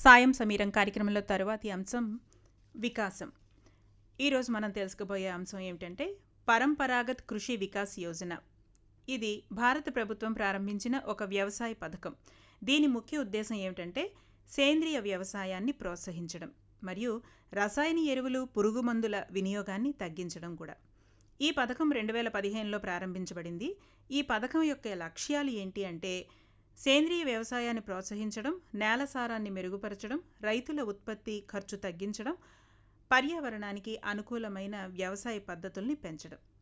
సాయం సమీరం కార్యక్రమంలో తరువాతి అంశం వికాసం ఈరోజు మనం తెలుసుకోబోయే అంశం ఏమిటంటే పరంపరాగత్ కృషి వికాస్ యోజన ఇది భారత ప్రభుత్వం ప్రారంభించిన ఒక వ్యవసాయ పథకం దీని ముఖ్య ఉద్దేశం ఏమిటంటే సేంద్రియ వ్యవసాయాన్ని ప్రోత్సహించడం మరియు రసాయన ఎరువులు పురుగు మందుల వినియోగాన్ని తగ్గించడం కూడా ఈ పథకం రెండు వేల పదిహేనులో ప్రారంభించబడింది ఈ పథకం యొక్క లక్ష్యాలు ఏంటి అంటే సేంద్రియ వ్యవసాయాన్ని ప్రోత్సహించడం నేల సారాన్ని మెరుగుపరచడం రైతుల ఉత్పత్తి ఖర్చు తగ్గించడం పర్యావరణానికి అనుకూలమైన వ్యవసాయ పద్ధతుల్ని పెంచడం